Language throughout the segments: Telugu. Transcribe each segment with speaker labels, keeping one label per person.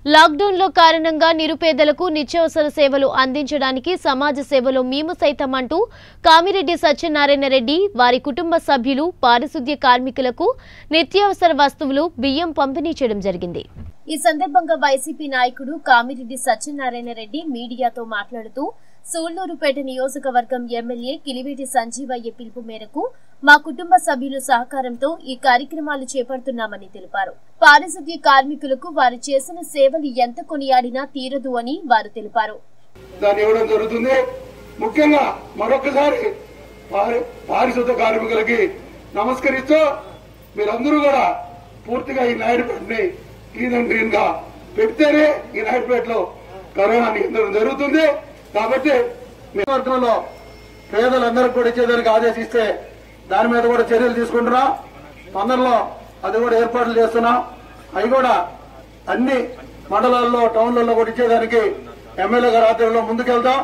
Speaker 1: లాక్డౌన్లో కారణంగా నిరుపేదలకు నిత్యావసర సేవలు అందించడానికి సమాజ సేవలో మేము సైతం అంటూ కామిరెడ్డి సత్యనారాయణ రెడ్డి వారి కుటుంబ సభ్యులు పారిశుద్ధ్య కార్మికులకు నిత్యావసర వస్తువులు బియ్యం పంపిణీ చేయడం జరిగింది ఈ సందర్భంగా వైసీపీ నాయకుడు కామిరెడ్డి సత్యనారాయణ రెడ్డి మీడియాతో మాట్లాడుతూ సూళ్లూరుపేట నియోజకవర్గం ఎమ్మెల్యే కిలివేటి సంజీవయ్య పిలుపు మేరకు మా కుటుంబ సభ్యుల సహకారంతో ఈ కార్యక్రమాలు చేపడుతున్నామని తెలిపారు పారిశుద్ధ్య కార్మికులకు వారు చేసిన సేవలు ఎంత కొనియాడినా తీరదు అని వారు తెలిపారు
Speaker 2: దాన్ని ఇవ్వడం జరుగుతుంది ముఖ్యంగా మరొకసారి పారి- పారిశుద్ధ కార్మికులకి నమస్కరిస్తూ మీరందరూ కూడా పూర్తిగా ఈ నాయుడుపేటని క్లీన్ అండ్ గ్రీన్ గా పెడితేనే ఈ నాయుడుపేటలో కరోనా నియంత్రణ జరుగుతుంది కాబట్టి మీ వర్గంలో పేదలందరికీ కూడా ఇచ్చేదానికి ఆదేశిస్తే దాని మీద కూడా చర్యలు తీసుకుంటున్నాం తొందరలో అది కూడా ఏర్పాట్లు చేస్తున్నాం అవి కూడా అన్ని మండలాల్లో టౌన్లలో కూడా ఇచ్చేదానికి ఎమ్మెల్యే గారి ఆధ్వర్యంలో ముందుకెళ్తాం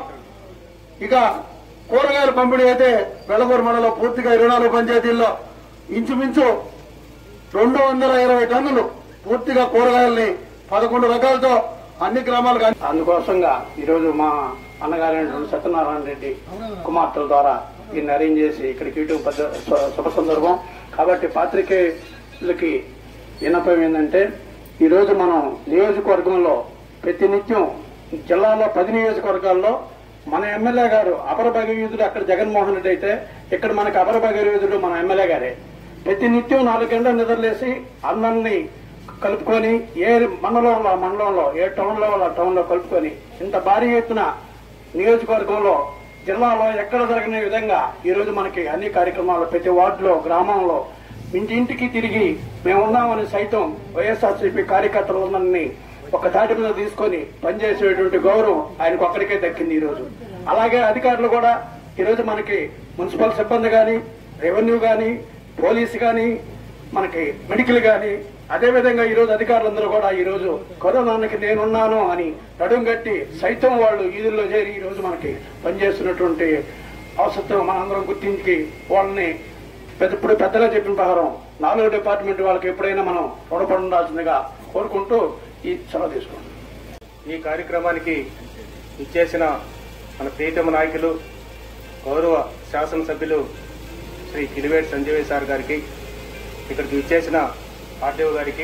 Speaker 2: ఇక కూరగాయల పంపిణీ అయితే వెలగూరు మండలం పూర్తిగా ఇరవై నాలుగు పంచాయతీల్లో ఇంచుమించు రెండు వందల ఇరవై టన్నులు పూర్తిగా కూరగాయల్ని పదకొండు రకాలతో అన్ని గ్రామాలకు అంది-
Speaker 3: అందుకోసంగా ఈరోజు మా అన్నగారైనటువంటి సత్యనారాయణ రెడ్డి కుమార్తెల ద్వారా దీన్ని అరేంజ్ చేసి ఇక్కడికి ఇటు పెద్ద శు- శుభ సందర్భం కాబట్టి పాత్రికేయులకి విన్నపం ఏంటంటే ఈరోజు మనం నియోజకవర్గంలో ప్రతి నిత్యం జిల్లాలో పది నియోజకవర్గాల్లో మన ఎమ్మెల్యే గారు అపర భగవీధుడు అక్కడ జగన్మోహన్ రెడ్డి అయితే ఇక్కడ మనకి అపర భగవీధుడు మన ఎమ్మెల్యే గారే ప్రతి నిత్యం నాలుగు గంటలు నిద్రలేసి అందరినీ కలుపుకొని ఏ మండలంలో ఆ మండలంలో ఏ టౌన్ లో ఆ టౌన్ లో కలుపుకొని ఇంత భారీ ఎత్తున నియోజకవర్గంలో జిల్లాలో ఎక్కడ జరగని విధంగా ఈ రోజు మనకి అన్ని కార్యక్రమాలు ప్రతి వార్డులో గ్రామంలో ఇంటింటికి తిరిగి మేమున్నామని సైతం వైఎస్ఆర్సీపీ కార్యకర్తలందరినీ ఒక తాటి మీద తీసుకొని పనిచేసేటువంటి గౌరవం ఆయనకు ఒక్కడికే దక్కింది ఈ రోజు అలాగే అధికారులు కూడా ఈ రోజు మనకి మున్సిపల్ సిబ్బంది గాని రెవెన్యూ గాని పోలీసు గాని మనకి మెడికల్ గాని అదేవిధంగా ఈ రోజు అధికారులందరూ కూడా ఈ రోజు కరోనానికి నేనున్నాను అని నడుం కట్టి సైతం వాళ్ళు ఈదుల్లో చేరి ఈ రోజు మనకి పనిచేస్తున్నటువంటి అవసరం మనందరం గుర్తించి వాళ్ళని పెద్ద ఇప్పుడు పెద్దగా చెప్పిన ప్రకారం నాలుగో డిపార్ట్మెంట్ వాళ్ళకి ఎప్పుడైనా మనం రుణపడి ఉండాల్సిందిగా కోరుకుంటూ ఈ సెలవు తీసుకుంటాం
Speaker 4: ఈ కార్యక్రమానికి ఇచ్చేసిన మన ప్రీతమ నాయకులు గౌరవ శాసనసభ్యులు శ్రీ కిలివేటి సంజయ్ సార్ గారికి ఇక్కడికి ఇచ్చేసిన ఆర్టీఓ గారికి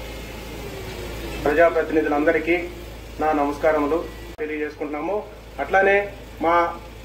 Speaker 4: ప్రజాప్రతినిధులందరికీ నా నమస్కారములు తెలియజేసుకుంటున్నాము అట్లానే మా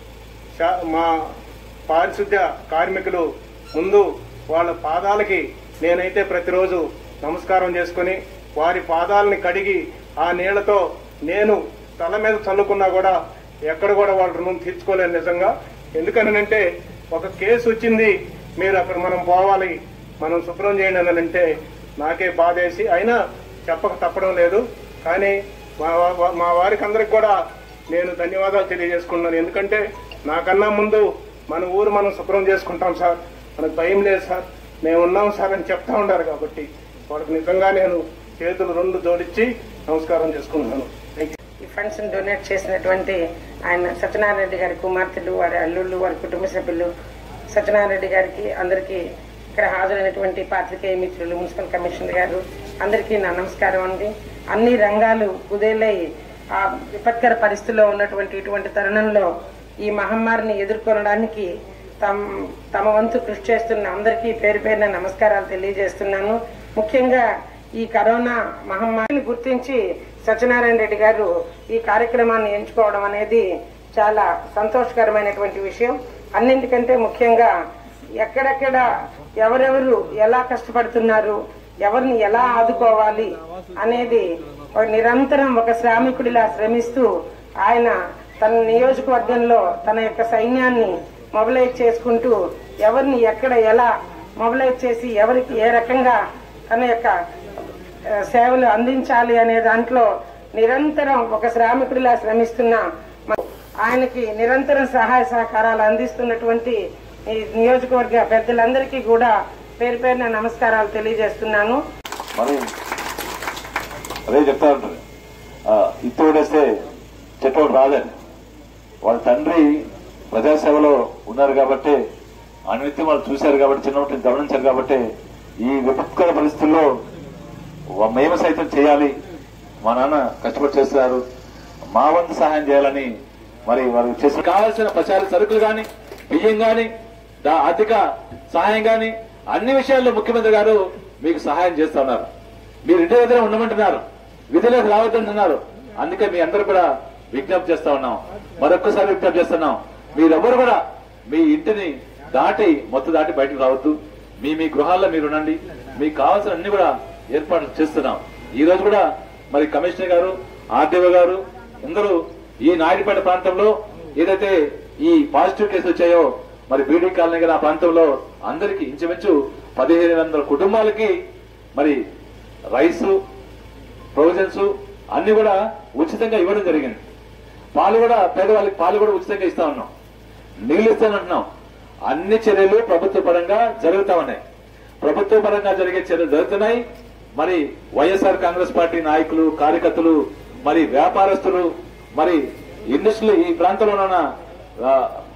Speaker 4: శా- మా పారిశుద్ధ్య కార్మికులు ముందు వాళ్ళ పాదాలకి నేనైతే ప్రతిరోజు నమస్కారం చేసుకుని వారి పాదాలని కడిగి ఆ నీళ్లతో నేను తల మీద చల్లుకున్నా కూడా ఎక్కడ కూడా వాళ్ళ రుణం తీర్చుకోలేను నిజంగా ఎందుకనంటే ఒక కేసు వచ్చింది మీరు అక్కడ మనం పోవాలి మనం శుభ్రం చేయండి అని అంటే నాకే బాధేసి అయినా చెప్పక తప్పడం లేదు కానీ మా వా- మా వారికి అందరికి కూడా నేను ధన్యవాదాలు తెలియజేసుకున్నాను ఎందుకంటే నాకన్నా ముందు మన ఊరు మనం శుభ్రం చేసుకుంటాం సార్ మనకు భయం లేదు సార్ మేము ఉన్నాం సార్ అని చెప్తా ఉండారు కాబట్టి వాళ్ళకి నిజంగా నేను చేతులు రెండు జోడించి నమస్కారం చేసుకుంటున్నాను థ్యాంక్ యూ
Speaker 5: ఈ ఫండ్స్ డొనేట్ చేసినటువంటి ఆయన సత్యనారాయణ రెడ్డి గారి కుమార్తెలు వారి అల్లుళ్ళు వారి కుటుంబ సభ్యులు సత్యనారాయణ రెడ్డి గారికి అందరికీ ఇక్కడ హాజరైనటువంటి పాత్రికేయ మిత్రులు మున్సిపల్ కమిషనర్ గారు అందరికీ నా నమస్కారం అండి అన్ని రంగాలు కుదేలై ఆ విపత్కర పరిస్థితిలో ఉన్నటువంటి ఇటువంటి తరుణంలో ఈ మహమ్మారిని ఎదుర్కొనడానికి తమ తమ వంతు కృషి చేస్తున్న అందరికీ పేరు పేరున నమస్కారాలు తెలియజేస్తున్నాను ముఖ్యంగా ఈ కరోనా మహమ్మారిని గుర్తించి సత్యనారాయణ రెడ్డి గారు ఈ కార్యక్రమాన్ని ఎంచుకోవడం అనేది చాలా సంతోషకరమైనటువంటి విషయం అన్నింటికంటే ముఖ్యంగా ఎక్కడెక్కడ ఎవరెవరు ఎలా కష్టపడుతున్నారు ఎవరిని ఎలా ఆదుకోవాలి అనేది ఒక నిరంతరం ఒక శ్రామికుడిలా శ్రమిస్తూ ఆయన తన నియోజకవర్గంలో తన యొక్క సైన్యాన్ని మొబలైజ్ చేసుకుంటూ ఎవరిని ఎక్కడ ఎలా మొబలైజ్ చేసి ఎవరికి ఏ రకంగా తన యొక్క ఆ, సేవలు అందించాలి అనే దాంట్లో నిరంతరం ఒక శ్రామికుడిలా శ్రమిస్తున్న మ- ఆయనకి నిరంతరం సహాయ సహకారాలు అందిస్తున్నటువంటి ఈ నియోజకవర్గ పెద్దలందరికీ కూడా పేరు పేరున నమస్కారాలు తెలియజేస్తున్నాను
Speaker 6: మరి అదే చెప్తా ఉంటారు ఆ, ఇత్తి ఓడేస్తే చెట్టు ఒకటి రాదని వాళ్ళ తండ్రి ప్రజాసేవలో ఉన్నారు కాబట్టి అనునిత్యం వాళ్ళు చూశారు కాబట్టి చిన్నప్పటి నుంచి గమనించారు కాబట్టి ఈ విపత్కర పరిస్థితుల్లో వ- మేము సైతం చేయాలి మా నాన్న కష్టపడి చేస్తున్నారు మా వంతు సహాయం చేయాలని మరి వారు చేసిన కావాల్సిన ప్రచార సరుకులు గాని బియ్యం గాని దా- ఆర్థిక సహాయం గాని అన్ని విషయాల్లో ముఖ్యమంత్రి గారు మీకు సహాయం చేస్తా ఉన్నారు మీరు ఇంటి దగ్గర ఉండమంటున్నారు విధులకు రావద్దంటున్నారు అందుకే మీ అందరూ కూడా విజ్ఞప్తి చేస్తా ఉన్నాం మరొక్కసారి విజ్ఞప్తి చేస్తున్నాం మీరెవరు కూడా మీ ఇంటిని దాటి మొత్తం దాటి బయటకు రావద్దు మీ మీ గృహాల్లో మీరు ఉండండి మీకు కావాల్సిన అన్ని కూడా ఏర్పాట్లు చేస్తున్నాం ఈ రోజు కూడా మరి కమిషనర్ గారు ఆర్డీఓ గారు అందరూ ఈ నాయుడుపేట ప్రాంతంలో ఏదైతే ఈ పాజిటివ్ కేసులు వచ్చాయో మరి బీడీ కాలనీ గారి ఆ ప్రాంతంలో అందరికి ఇంచుమించు పదిహేను వందల కుటుంబాలకి మరి రైసు ప్రొవిజన్స్ అన్ని కూడా ఉచితంగా ఇవ్వడం జరిగింది పాలు కూడా పేదవాళ్ళకి పాలు కూడా ఉచితంగా ఇస్తా ఉన్నాం నీళ్లు ఇస్తానంటున్నాం అన్ని చర్యలు ప్రభుత్వ పరంగా జరుగుతా ఉన్నాయి ప్రభుత్వ పరంగా జరిగే చర్యలు జరుగుతున్నాయి మరి వైఎస్ఆర్ కాంగ్రెస్ పార్టీ నాయకులు కార్యకర్తలు మరి వ్యాపారస్తులు మరి ఇండస్ట్రీలు ఈ ప్రాంతంలో ఉన్న ఆ,